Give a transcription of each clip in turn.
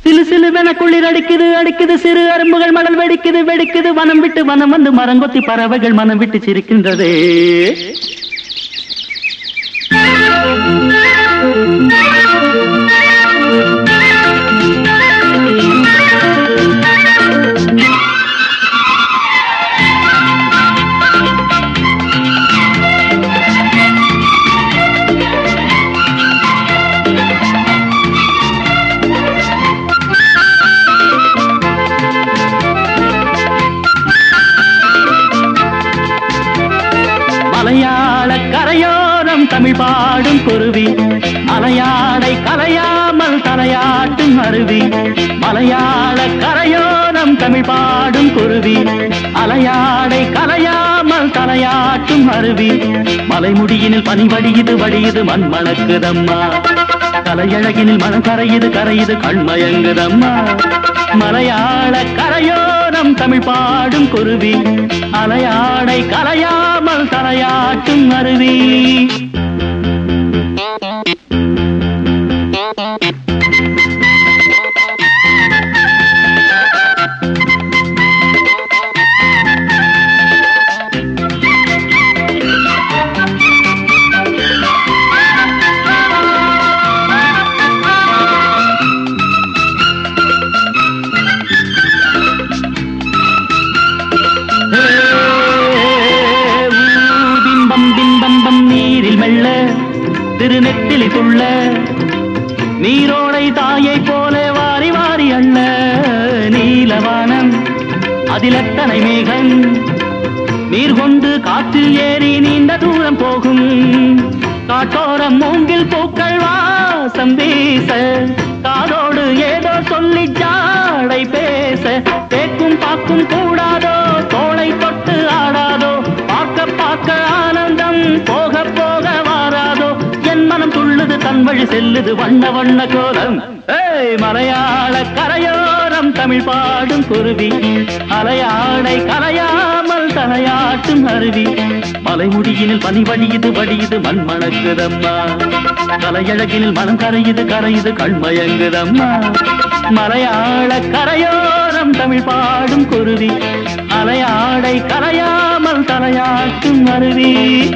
சிலு சிலுவென குளிர் அடிக்குது அடிக்குது சிறு அரும்புகள் மடல் வெடிக்குது வெடிக்குது வனம் விட்டு வனம் வந்து மரங்கொத்தி பறவைகள் மனம் விட்டு சிரிக்கின்றதே மலையாள கரையோரம் தமிழ் பாடும் குருவி மலையாளை கலையாமல் தலையாட்டும் அருவி மலையாள கரையோரம் தமிழ் பாடும் குருவி அலையாடை கலையாமல் தலையாட்டும் அருவி மலைமுடியினில் பனி வடியுது வடியுது மண் மணக்குதம்மா கலையழகினில் மனம் கரையுது கரையுது கண்மயங்குதம்மா மலையாள கரையோரம் தமிழ் பாடும் குருவி அலையாடை கலையாமல் தலையாட்டும் அருவி பிம்பம் பிம்பம் பம் நீரில் மெல்ல திருநெத்திலி துள்ள நீரோடை தாயை போல வாரி வாரி அள்ள நீலவானம் அதில் எத்தனை மேகம் நீர் கொண்டு காற்றில் ஏறி நீண்ட தூரம் போகும் காட்டோரம் மூங்கில் பூக்கள் வாசம் வீச காதோடு ஏதோ சொல்லி ஜாடை பேச தேக்கும் பாக்கும் கூடாதோ தோளை தொட்டு ஆடாதோ பார்க்க பார்க்க ஆனந்தம் போக போக வாராதோ என் மனம் துள்ளுது தன் வழி செல்லுது வண்ண வண்ண கோலம் ஏய் மலையாள கரையோரம் தமிழ் பாடும் குருவி அலையாடை கலையாமல் தலையாட்டும் அருவி மலைமுடியினில் பனி வடியுது வடியுது மண் மணக்குதம்மா கலையழகினில் மனம் கரையுது கரையுது கண்மயங்குதம்மா மலையாள கரையோரம் தமிழ் பாடும் குருவி அலையாடை கலையாமல் தலையாட்டும் அருவி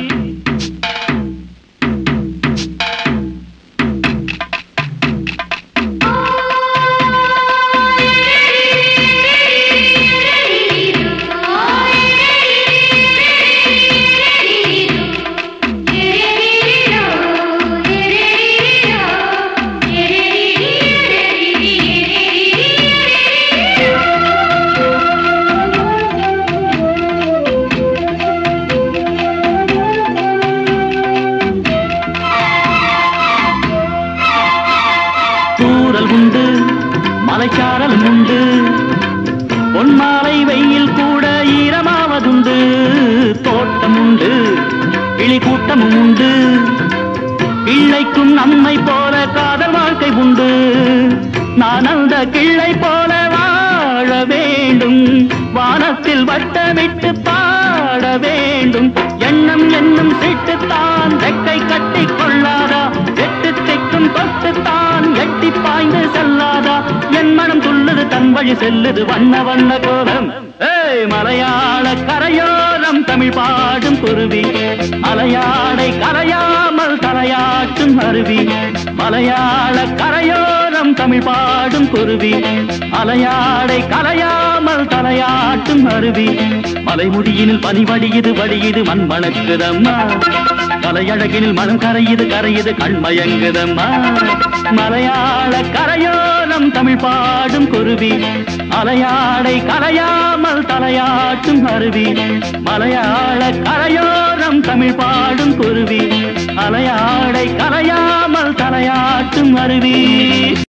தூரல் உண்டு மலைச்சாரலும் உண்டு பொன்மாலை வெயில் கூட ஈரமாவதுண்டு தோட்டம் உண்டு கிளி கூட்டமும் உண்டு கிள்ளைக்கும் நம்மை போல காதல் வாழ்க்கை உண்டு நான் அந்த கிள்ளை போல வாழ வேண்டும் வானத்தில் வட்டமிட்டு பாட வேண்டும் எண்ணம் என்னும் சீட்டுத்தான் ரெக்கை கட்டி கொள்ளாதா எட்டு திக்கும் தொட்டுத்தான் எட்டி பாய்ந்து செல்லாதா என் மனம் துள்ளுது தன் வழி செல்லுது வண்ண வண்ண கோலம் ஏய் மலையாள கரையோரம் தமிழ் பாடும் குருவி அலையாடை கரையாமல் தலையாட்டும் அருவி மலையாள கரையோரம் தமிழ் பாடும் குருவி அலையாடை கலையாமல் தலையாட்டும் அருவி மலைமுடியினில் பனி வடியுது வடியுது மண் மணக்குதம்மா கலையழகினில் மனம் கரையுது கரையுது கண்மயங்குதம்மா மலையாள கரையோரம் தமிழ் பாடும் குருவி அலையாடை கலையாமல் தலையாட்டும் அருவி மலையாள கரையோரம் தமிழ் பாடும் குருவி அலையாடை கலையாமல் தலையாட்டும் அருவி